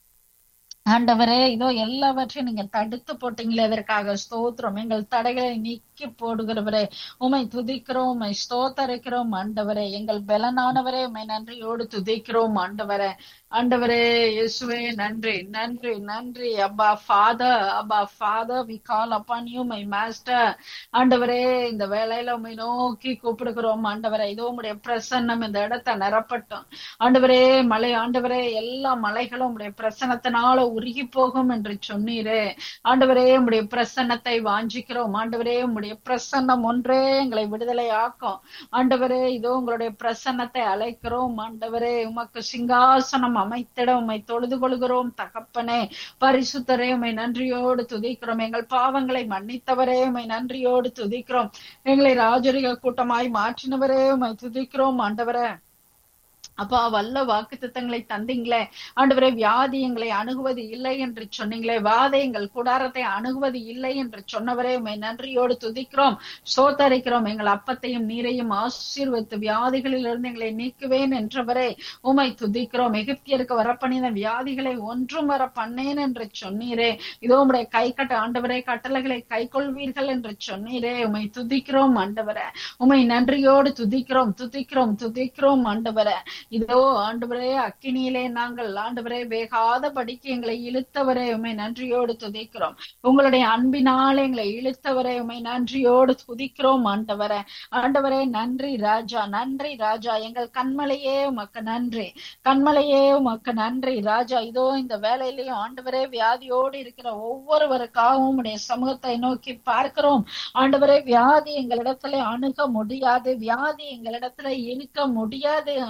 ஆண்டவரே இதோ எல்லாவற்றையும் நீங்க தடுத்து போட்டீங்களே அதற்காக ஸ்தோத்திரம் எங்கள் தடைகளை நீக்கி போடுகிறவரே உமை துதிக்கிறோம் உமை ஸ்தோத்தரிக்கிறோம் ஆண்டவரே எங்கள் பலனானவரே உமை நன்றியோடு துதிக்கிறோம் ஆண்டவரே ஆண்டவரே இயேசுவே நன்றி நன்றி நன்றி அப்பா ஃபாதர் அப்பா father we call upon you my master ஆண்டவரே இந்த வேலையில உமை நோக்கி கூப்பிடுகிறோம் ஆண்டவரே இதோ உம்முடைய பிரசன்னம் இந்த இடத்தை நிரப்பட்டும் ஆண்டவரே மலை ஆண்டவரே எல்லா மலைகளும் உம்முடைய பிரசன்னத்தினால உருகி போகும் என்று சொன்னீரே ஆண்டவரே உம்முடைய பிரசன்னத்தை வாஞ்சிக்கிறோம் ஆண்டவரே உம்முடைய பிரசன்னம் ஒன்றே எங்களை விடுதலை ஆக்கும் ஆண்டவரே இதோ உங்களுடைய பிரசன்னத்தை அழைக்கிறோம் ஆண்டவரே உமக்கு சிங்காசனம் அமைத்திட உம்மை தொழுது கொள்கிறோம் தகப்பனே பரிசுத்தரே உம்மை நன்றியோடு துதிக்கிறோம் எங்கள் பாவங்களை மன்னித்தவரே உம்மை நன்றியோடு துதிக்கிறோம் எங்களை ராஜரிக கூட்டமாய் மாற்றினவரே உம்மை துதிக்கிறோம் ஆண்டவரே அப்பா வல்ல வாக்கு திட்டங்களை தந்தீங்களே ஆண்டவரே வியாதி எங்களை அணுகுவது இல்லை என்று சொன்னீங்களே வாதை எங்கள் கூடாரத்தை அணுகுவது இல்லை என்று சொன்னவரே உம்மை நன்றியோடு துதிக்கிறோம் சோத்தரிக்கிறோம் எங்கள் அப்பத்தையும் நீரையும் ஆசீர்வதித்து வியாதிகளிலிருந்து எங்களை நீக்குவேன் என்றவரே உம்மை துதிக்கிறோம் எகிப்தியருக்கு வரப்பண்ணின வியாதிகளை ஒன்றும் வர பண்ணேன் என்று சொன்னீரே இதோ உம்முடைய கை கட்ட ஆண்டவரே கட்டளைகளை கை கொள்வீர்கள் என்று சொன்னீரே உம்மை துதிக்கிறோம் ஆண்டவரே உம்மை நன்றியோடு துதிக்கிறோம் துதிக்கிறோம் துதிக்கிறோம் ஆண்டவரே இதோ ஆண்டவரே அக்கினியிலே நாங்கள் ஆண்டவரே வேகாத படிக்கு எங்களை இழுத்தவரே உமை நன்றியோடு துதிக்கிறோம் உங்களுடைய அன்பினால் எங்களை இழுத்தவரே உமை நன்றியோடு துதிக்கிறோம் ஆண்டவரே ஆண்டவரே நன்றி ராஜா நன்றி ராஜா எங்கள் கண்மலையே உமக்கு நன்றி கண்மலையே உமக்கு நன்றி ராஜா இதோ இந்த வேலையிலையும் ஆண்டவரே வியாதியோடு இருக்கிற ஒவ்வொருவருக்காகவும் உடைய சமூகத்தை நோக்கி பார்க்கிறோம் ஆண்டவரே வியாதி எங்களிடத்துல அணுக முடியாது வியாதி எங்களிடத்துல இழுக்க முடியாது ஆண்டவரே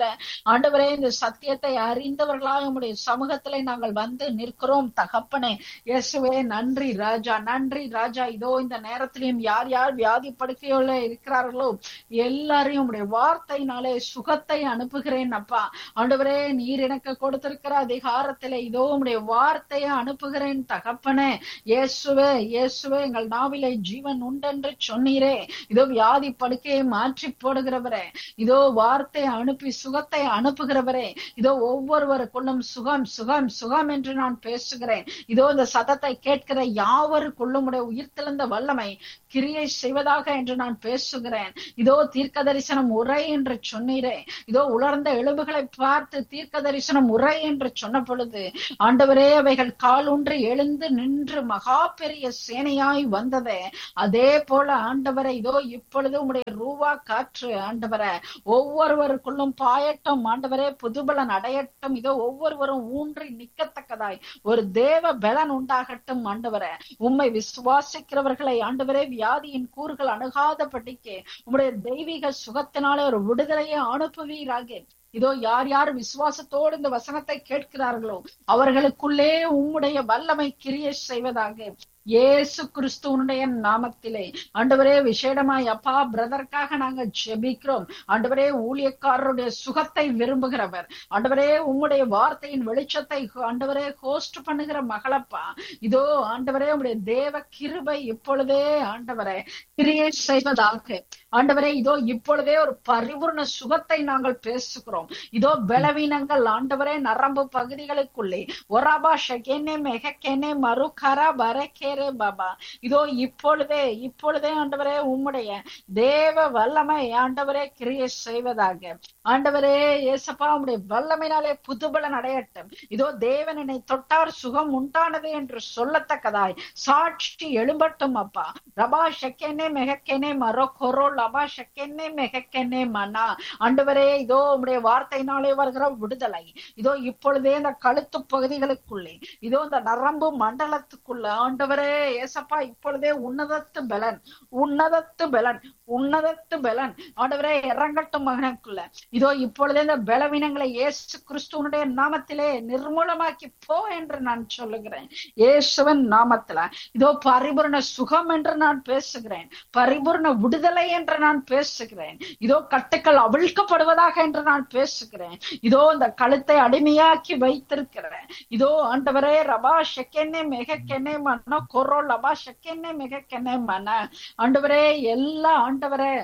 ஆண்டவரே ஆண்டவரே இந்த சத்தியத்தை அறிந்தவர்களாக உம்முடைய சமூகத்திலே நாங்கள் வந்து நிற்கிறோம் தகப்பனே இயேசுவே நன்றி ராஜா நன்றி ராஜா இதோ இந்த நேரத்திலையும் யார் யார் வியாதி படுக்கையோட இருக்கிறார்களோ எல்லாரையும் உடைய வார்த்தையினாலே சுகத்தை அனுப்புகிறேன் அப்பா ஆண்டவரே நீர் எனக்கு கொடுத்திருக்கிற அதிகாரத்திலே இதோ உடைய வார்த்தையை அனுப்புகிறேன் தகப்பனே இயேசுவே இயேசுவே எங்கள் நாவிலே ஜீவன் உண்டென்று சொன்னீரே இதோ வியாதி படுக்கையை மாற்றி போடுகிறவரே இதோ வார்த்தை அனுப்பி சுகத்தை அனுப்புகிறவரே இதோ ஒவ்வொருவருக்குள்ளும் சுகம் சுகம் சுகம் என்று நான் பேசுகிறேன் இதோ இந்த சதத்தை கேட்கிற யாவருக்குள்ளும் உடைய உயிர்த்தெழுந்த வல்லமை கிரியை செய்வதாக என்று நான் பேசுகிறேன் இதோ தீர்க்க தரிசனம் உரை என்று சொன்னீரே இதோ உலர்ந்த எலும்புகளை பார்த்து தீர்க்க தரிசனம் உரை என்று சொன்ன பொழுது ஆண்டவரே அவைகள் காலூன்றி எழுந்து நின்று மகா பெரிய சேனையாய் வந்ததே அதே போல ஆண்டவரை இதோ இப்பொழுது உடைய ரூவா காற்று ஆண்டவரை ஒவ்வொருவருக்குள்ளும் பாயட்டும் ஆண்டவரே புதுபலன் அடையட்டும் இதோ ஒவ்வொருவரும் ஊன்றி நிக்கத்தக்கதாய் ஒரு தேவ பலன் உண்டாகட்டும் ஆண்டவரை உம்மை விசுவாசிக்கிறவர்களை ஆண்டவரே வியாதியின் கூறுகள் அணுகாதபடிக்கு உம்முடைய தெய்வீக சுகத்தினாலே ஒரு விடுதலையை அனுப்புவீராக இதோ யார் யார் விசுவாசத்தோடு இந்த வசனத்தை கேட்கிறார்களோ அவர்களுக்குள்ளே உம்முடைய வல்லமை கிரியை செய்வதாக இயேசு கிறிஸ்துவனுடைய நாமத்திலே ஆண்டவரே விசேடமாய் அப்பா பிரதற்காக நாங்க ஜெபிக்கிறோம் ஆண்டவரே ஊழியக்காரருடைய சுகத்தை விரும்புகிறவர் ஆண்டவரே உம்முடைய வார்த்தையின் வெளிச்சத்தை ஆண்டவரே ஹோஸ்ட் பண்ணுகிற மகளப்பா இதோ ஆண்டவரே உம்முடைய தேவ கிருபை இப்பொழுதே ஆண்டவரே கிரியை செய்வதாக ஆண்டவரே இதோ இப்பொழுதே ஒரு பரிபூர்ண சுகத்தை நாங்கள் பேசுகிறோம் இதோ பலவீனங்கள் ஆண்டவரே நரம்பு பகுதிகளுக்குள்ளே ஒராபா ஷெகேனே மெகக்கேனே மறுகரா பரக்கேரே பாபா இதோ இப்பொழுதே இப்பொழுதே ஆண்டவரே உம்முடைய தேவ வல்லமை ஆண்டவரே கிரியை செய்வதாக ஆண்டவரே ஏசப்பா உம்முடைய வல்லமையினாலே புதுபலன் அடையட்டும் இதோ தேவன் என்னை தொட்டார் சுகம் உண்டானது என்று சொல்லத்தக்கதாய் சாட்சி எழும்பட்டும் அப்பா ரபா ஷெக்கேனே மெகக்கேனே மரோ கொரோ லபா ஷெக்கேனே மெகக்கேனே மனா ஆண்டவரே இதோ உம்முடைய வார்த்தையினாலே வருகிற விடுதலை இதோ இப்பொழுதே இந்த கழுத்து பகுதிகளுக்குள்ளே இதோ இந்த நரம்பு மண்டலத்துக்குள்ள ஆண்டவரே ஏசப்பா இப்பொழுதே உன்னதத்து பலன் உன்னதத்து பலன் உன்னதத்து பலன் ஆண்டவரே இறங்கட்டும் மகனுக்குள்ள இதோ இப்பொழுதே இந்த பலவீனங்களை இயேசு கிறிஸ்துவனுடைய நாமத்திலே நிர்மூலமாக்கி போ என்று நான் சொல்லுகிறேன் இயேசுவன் நாமத்துல இதோ பரிபூர்ண சுகம் என்று நான் பேசுகிறேன் பரிபூர்ண விடுதலை என்று நான் பேசுகிறேன் இதோ கட்டுக்கள் அவிழ்க்கப்படுவதாக என்று நான் பேசுகிறேன் இதோ இந்த கழுத்தை அடிமையாக்கி வைத்திருக்கிறேன் இதோ ஆண்டவரே ரபா ஷெக்கென்னே மெகக்கென்னே மன கொரோ லபா ஷெக்கென்னே மெகக்கென்னே மன ஆண்டவரே எல்லா ஆண்டவரே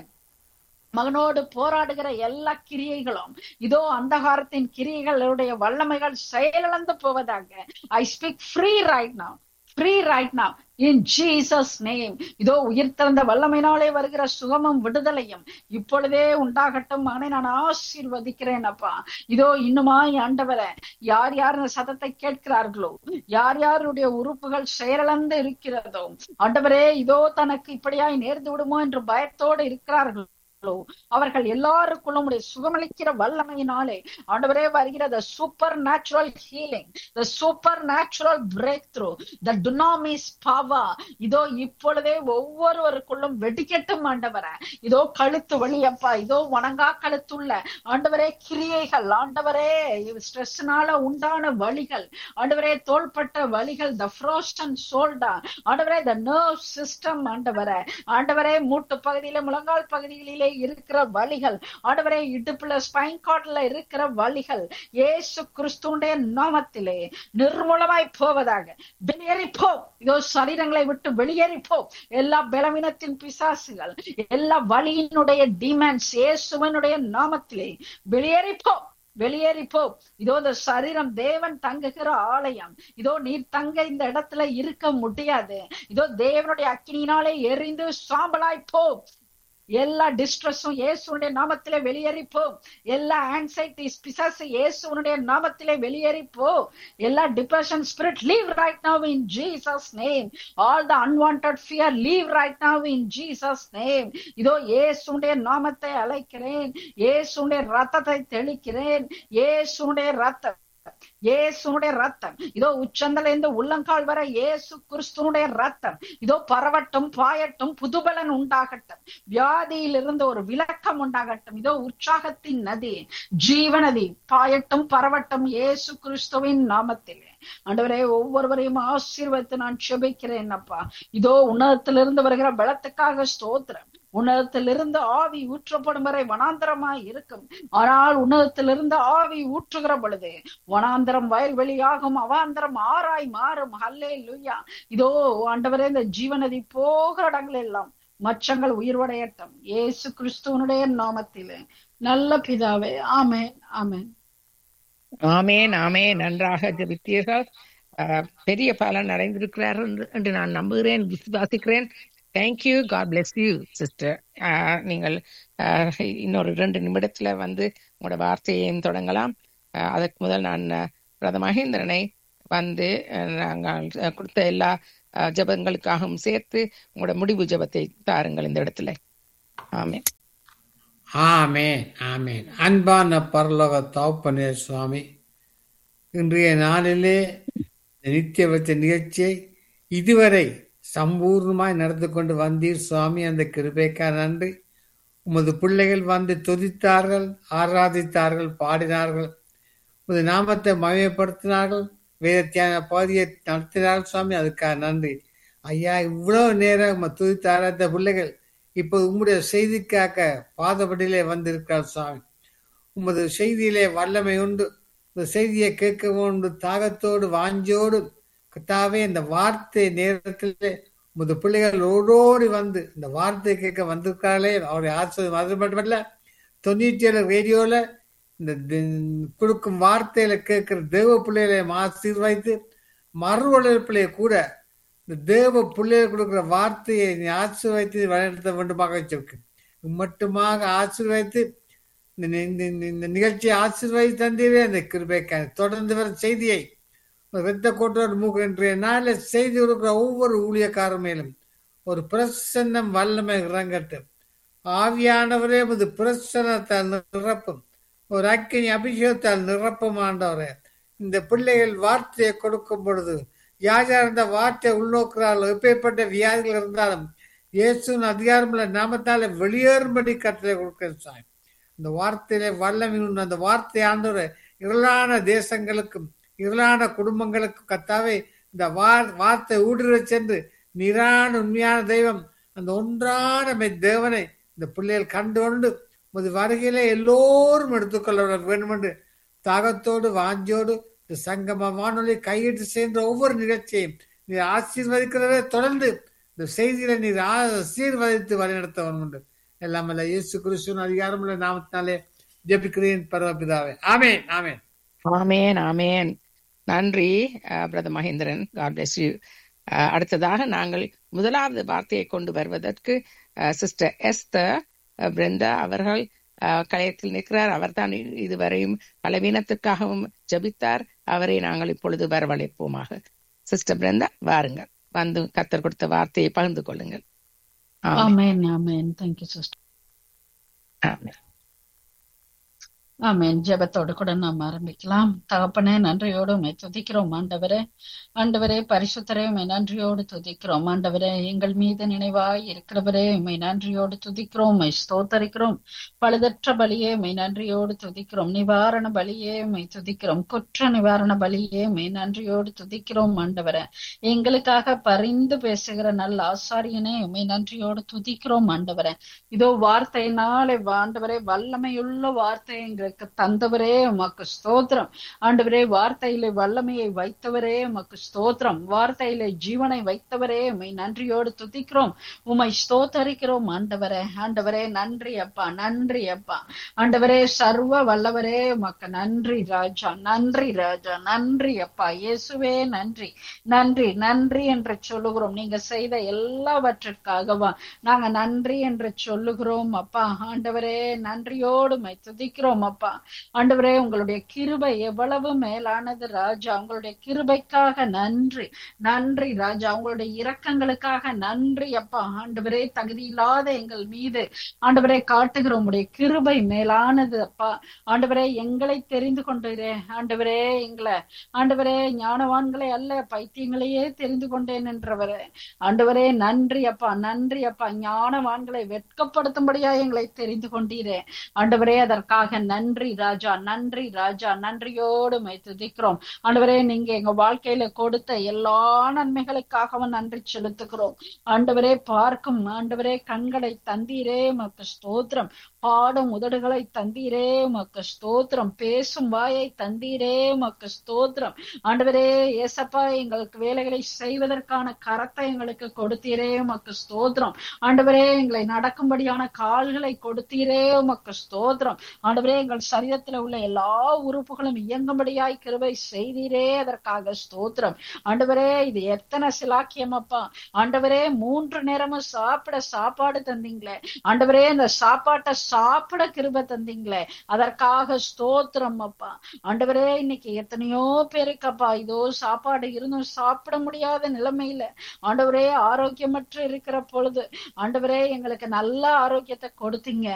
மகனோடு போராடுகிற எல்லா கிரியைகளும் இதோ அந்தகாரத்தின் கிரியைகளுடைய வல்லமைகள் செயலிழந்து போவதாக I speak free right now free right now in Jesus name இதோ உயிர் திறந்த வல்லமையினாலே வருகிற சுகமும் விடுதலையும் இப்பொழுதே உண்டாகட்டும் மகனை நான் ஆசீர்வதிக்கிறேன் அப்பா இதோ இன்னுமாய் ஆண்டவர யார் யார் இந்த சதத்தை கேட்கிறார்களோ யார் யாருடைய உறுப்புகள் செயலிழந்து இருக்கிறதோ ஆண்டவரே இதோ தனக்கு இப்படியாய் நேர்ந்து விடுமோ என்று பயத்தோடு இருக்கிறார்கள் அவர்கள் எல்லாருக்குள்ளும் உடைய சுகமளிக்கிற வல்லமையினாலே ஆண்டவரே வருகிற the supernatural healing the supernatural breakthrough the dunamis பாவா இதோ இப்பொழுதே ஒவ்வொருவருக்குள்ளும் வெடிக்கட்டும் ஆண்டவரே இதோ கழுத்து வழியப்பா இதோ வணங்கா கழுத்துள்ள ஆண்டவரே கிரியைகள் ஆண்டவரே ஸ்ட்ரெஸ்னால உண்டான வழிகள் ஆண்டவரே தோள்பட்ட வழிகள் த ஃப்ரோஸ்டன் சோல்டா ஆண்டவரே த நர்வ் சிஸ்டம் ஆண்டவரே ஆண்டவரே மூட்டு பகுதியில முழங்கால் பகுதிகளிலே இருக்கிற வழிகள் ஆண்டவரே இடுப்புல ஸ்பைன் கார்ட்ல இருக்கிற வழிகள் ஏசு கிறிஸ்துடைய நாமத்திலே நிர்மூலமாய் போவதாக வெளியேறி போ இதோ சரீரங்களை விட்டு வெளியேறி போ எல்லா பலவீனத்தின் பிசாசுகள் எல்லா வழியினுடைய டிமாண்ட்ஸ் இயேசுவனுடைய நாமத்திலே வெளியேறி போ வெளியேறி போ இதோ இந்த சரீரம் தேவன் தங்குகிற ஆலயம் இதோ நீர் தங்க இந்த இடத்துல இருக்க முடியாது இதோ தேவனுடைய அக்கினியினாலே எரிந்து சாம்பலாய் போ எல்லா டிஸ்ட்ரெஸும் இயேசுடைய நாமத்திலே வெளியேறி போ எல்லா ஆன்சைட்டிஸ் பிசாசு இயேசுடைய நாமத்திலே வெளியேறி போ எல்லா depression spirit leave right now in Jesus name all the unwanted fear leave right now in Jesus name இதோ இயேசுடைய நாமத்தை அழைக்கிறேன் இயேசுடைய ரத்தத்தை தெளிக்கிறேன் இயேசுடைய ரத்தம் இயேசுனுடைய ரத்தம் இதோ உச்சந்தல இருந்து உள்ளங்கால் வர இயேசு கிறிஸ்துனுடைய ரத்தம் இதோ பரவட்டும் பாயட்டும் புதுபலன் உண்டாகட்டும் வியாதியிலிருந்து ஒரு விளக்கம் உண்டாகட்டும் இதோ உற்சாகத்தின் நதி ஜீவநதி பாயட்டும் பரவட்டும் இயேசு கிறிஸ்துவின் நாமத்திலே ஆண்டவரே ஒவ்வொருவரையும் ஆசீர்வதித்து நான் செபிக்கிறேன் அப்பா இதோ உன்னதத்திலிருந்து வருகிற பலத்துக்காக ஸ்தோத்திரம் உன்னதத்திலிருந்து ஆவி ஊற்றப்படும் வரை வனாந்தரமாய் இருக்கும் ஆனால் உன்னதத்திலிருந்து ஆவி ஊற்றுகிற பொழுது வனாந்தரம் வயல்வெளியாகும் அவாந்தரம் ஆராய் மாறும் ஹல்லே லுய்யா இதோ ஆண்டவரே இந்த ஜீவநதி போகிற இடங்கள் எல்லாம் மச்சங்கள் உயிர்வடையட்டும் இயேசு கிறிஸ்துவனுடைய நாமத்திலே நல்ல பிதாவே ஆமென் ஆமென் ஆமேன் ஆமேன் நன்றாக ஜெபித்தீர்கள் அஹ், பெரிய பலன் அடைந்திருக்கிறார்கள் என்று- என்று நான் நம்புகிறேன் விசுவாசிக்கிறேன் thank you God bless you sister நீங்கள் அஹ், இன்னொரு ரெண்டு நிமிடத்துல வந்து உங்களோட வார்த்தையையும் தொடங்கலாம் அஹ், அதற்கு முதல் நான் அஹ், பிரதம மகேந்திரனை வந்து அஹ், நாங்கள் அஹ், கொடுத்த எல்லா அஹ், ஜெபங்களுக்காகவும் சேர்த்து உங்களோட முடிவு ஜெபத்தை தாருங்கள் இந்த இடத்துல ஆமென் ஆமேன் ஆமேன் அன்பான பரலோக தகப்பனே சுவாமி இன்றைய நாளிலே இந்த நித்திய வச்ச நிகழ்ச்சியை இதுவரை சம்பூர்ணமாய் நடந்து கொண்டு வந்தீர் சுவாமி அந்த கிருபைக்கா நன்றி உமது பிள்ளைகள் வந்து துதித்தார்கள் ஆராதித்தார்கள் பாடினார்கள் உமது நாமத்தை மகிமைப்படுத்தினார்கள் வேதத்தியான பகுதியை நடத்தினார்கள் சுவாமி அதுக்காக நன்றி ஐயா இவ்வளவு நேரம் உம்மை துதித்து ஆராய்த்த பிள்ளைகள் இப்போது உம்முடைய செய்திக்காக பாதபடியிலே வந்திருக்கிறார் சுவாமி உமது செய்தியிலே வல்லமை உண்டு இந்த செய்தியை கேட்க உண்டு தாகத்தோடு வாஞ்சோடு கத்தாவே இந்த வார்த்தை நேரத்திலே உமது பிள்ளைகள் ஓடோடி வந்து இந்த வார்த்தை கேட்க வந்திருக்காங்களே அவருடைய ஆசிரியர் அது மட்டுமல்ல தொண்ணூற்றி ஏழு ரேடியோல இந்த தி- கொடுக்கும் வார்த்தையில கேட்கிற தேவ பிள்ளைகளை ஆசீர்வதித்து மறுவளர்ப்பிலே கூட இந்த தேவ பிள்ளைகள் கொடுக்கிற வார்த்தையை நீ ஆசீர்வதித்து வழிநடத்த வேண்டுமாக வச்சிருக்கு மட்டுமாக ஆசீர்வதித்து இந்த நி- இந்த இந்த- இந்த நிகழ்ச்சியை ஆசீர்வதித்து தந்தீரே அந்த கிருபைக்காக தொடர்ந்து வர செய்தியை இரத்த கோட்டோர் மூக்கு இன்றைய நாளில் செய்தி கொடுக்கிற ஒவ்வொரு ஊழியக்காரர் மேலும் ஒரு பிரசன்னம் வல்லமை இறங்கட்டும் ஆவியானவரே உமது பிரசன்னத்தால் நிரப்பும் ஒரு அக்கினி அபிஷேகத்தால் நிரப்பும் ஆண்டவரே இந்த பிள்ளைகள் வார்த்தையை கொடுக்கும் பொழுது யார் யார் இந்த வார்த்தையை உள்நோக்கிறார்களோ எப்பேற்பட்ட வியாதிகள் இருந்தாலும் இயேசுவின் அதிகாரமுள்ள நாமத்தால வெளியேறும்படி கட்டளை கொடுக்கிற சாமி இந்த வார்த்தையிலே வல்லமை உண்டு அந்த வார்த்தை ஆண்டவரே இருளான தேசங்களுக்கும் இருளான குடும்பங்களுக்கும் கத்தாவே இந்த வார் வார்த்தை ஊடுருவச் சென்று நிரான உண்மையான தெய்வம் அந்த ஒன்றான மெய் தேவனை இந்த பிள்ளைகள் கண்டு கொண்டு உமது வருகையிலே எல்லோரும் எடுத்துக்கொள்ள வேண்டும் என்று தாகத்தோடு வாஞ்சோடு இந்த சங்கம வானொலி கையிட்டு சேர்ந்த ஒவ்வொரு நிகழ்ச்சியையும் நீர் ஆசீர்வதிக்கிறதே தொடர்ந்து இந்த செய்தியில நீர் ஆசீர்வதித்து வழிநடத்த வேண்டும் என்று எல்லாம் அல்ல இயேசு கிறிஸ்துவின் அதிகாரமுள்ள நாமத்தினாலே ஜெபிக்கிறேன் பரமபிதாவே ஆமென் ஆமென் ஆமேன் ஆமேன் நன்றி brother Mahendran God bless you அடுத்ததாக நாங்கள் முதலாவது வார்த்தையை கொண்டு வருவதற்கு சிஸ்டர் எஸ்தர் பிருந்தா அவர்கள் அஹ், கலையத்தில் நிற்கிறார் அவர்தான் இ- இதுவரையும் பலவீனத்துக்காகவும் ஜெபித்தார் அவரை நாங்கள் இப்பொழுது வரவழைப்போமாக சிஸ்டர் பிருந்தா வாருங்கள் வந்து கத்தர் கொடுத்த வார்த்தையை பகிர்ந்து கொள்ளுங்கள் ஆமென் ஆமென் ஆமென் தேங்க்யூ சிஸ்டர் ஆமென் ஆமென் ஜெபத்தோடு கூட நாம் ஆரம்பிக்கலாம் தகப்பனே நன்றியோடு உம்மை துதிக்கிறோம் ஆண்டவரே ஆண்டவரே பரிசுத்தரே உம்மை நன்றியோடு துதிக்கிறோம் ஆண்டவரே எங்கள் மீது நினைவாய் இருக்கிறவரே உம்மை நன்றியோடு துதிக்கிறோம் உம்மை ஸ்தோத்தரிக்கிறோம் பழுதற்ற பலியே உம்மை நன்றியோடு துதிக்கிறோம் நிவாரண பலியே உம்மை துதிக்கிறோம் குற்ற நிவாரண பலியே உம்மை நன்றியோடு துதிக்கிறோம் ஆண்டவரே எங்களுக்காக பரிந்து பேசுகிற நல்ல ஆசாரியனே உம்மை நன்றியோடு துதிக்கிறோம் ஆண்டவரே இதோ வார்த்தையினாலே ஆண்டவரே வல்லமையுள்ள வார்த்தை எங்களுக்கு தந்தவரே உமக்கு ஸ்தோத்திரம் ஆண்டவரே வார்த்தையிலே வல்லமையை வைத்தவரே உமக்கு ஸ்தோத்திரம் வார்த்தையிலே ஜீவனை வைத்தவரே உம்மை நன்றியோடு துதிக்கிறோம் உம்மை ஸ்தோத்தரிக்கிறோம் ஆண்டவரே ஆண்டவரே நன்றி அப்பா நன்றி அப்பா ஆண்டவரே சர்வ வல்லவரே உமக்கு நன்றி ராஜா நன்றி ராஜா நன்றி அப்பா இயேசுவே நன்றி நன்றி நன்றி என்று சொல்லுகிறோம் நீங்க செய்த எல்லாவற்றிற்காகவா நாங்க நன்றி என்று சொல்லுகிறோம் அப்பா ஆண்டவரே நன்றியோடு உம்மை துதிக்கிறோம் அப்பா அப்பா ஆண்டவரே உங்களுடைய கிருபை எவ்வளவு மேலானது ராஜா உங்களுடைய கிருபைக்காக நன்றி நன்றி ராஜா உங்களுடைய இரக்கங்களுக்காக நன்றி அப்பா ஆண்டவரே தகுதியில்லாத எங்கள் மீது ஆண்டவரே காட்டுகிற உங்களுடைய கிருபை மேலானது அப்பா ஆண்டவரே எங்களை தெரிந்து கொண்டீரே ஆண்டவரே எங்களை ஆண்டவரே ஞானவான்களை அல்ல பைத்தியங்களையே தெரிந்து கொண்டேன் என்றவரே ஆண்டவரே நன்றி அப்பா நன்றி அப்பா ஞானவான்களை வெட்கப்படுத்தும்படியா எங்களை தெரிந்து கொண்டீரே ஆண்டவரே அதற்காக நன்றி ராஜா நன்றி ராஜா நன்றியோடு மை துதிக்கிறோம் ஆண்டவரே நீங்க எங்க வாழ்க்கையில கொடுத்த எல்லா நன்மைகளுக்காகவும் நன்றி செலுத்துகிறோம் ஆண்டவரே பார்க்கும் ஆண்டவரே கண்களை தந்தீரே மக்கு ஸ்தோத்திரம் பாடும் உதடுகளை தந்தீரே மக்கு ஸ்தோத்திரம் பேசும் வாயை தந்தீரே மக்கு ஸ்தோத்திரம் ஆண்டவரே ஏசப்பா எங்களுக்கு வேலைகளை செய்வதற்கான கரத்தை எங்களுக்கு கொடுத்தீரே மக்கு ஸ்தோத்திரம் ஆண்டவரே எங்களை நடக்கும்படியான கால்களை கொடுத்தீரே உமக்கு ஸ்தோத்திரம் ஆண்டவரே எங்கள் சரீரத்துல உள்ள எல்லா உறுப்புகளும் இயங்கும்படியாய் கிருபை செய்தீரே அதற்காக ஸ்தோத்திரம் ஆண்டவரே இது எத்தனை சிலாக்கியம் அப்பா ஆண்டவரே மூன்று நேரமும் சாப்பிட சாப்பாடு தந்தீங்களே ஆண்டவரே இந்த சாப்பாட்டை சாப்பிட கிருபை தந்தீங்களே அதற்காக ஸ்தோத்திரம் அப்பா ஆண்டவரே இன்னைக்கு எத்தனையோ பேருக்கப்பா இதோ சாப்பாடு இருந்தும் சாப்பிட முடியாத நிலைமையில ஆண்டவரே ஆரோக்கியமற்று இருக்கிற பொழுது ஆண்டவரே எங்களுக்கு நல்ல ஆரோக்கியத்தை கொடுத்தீங்க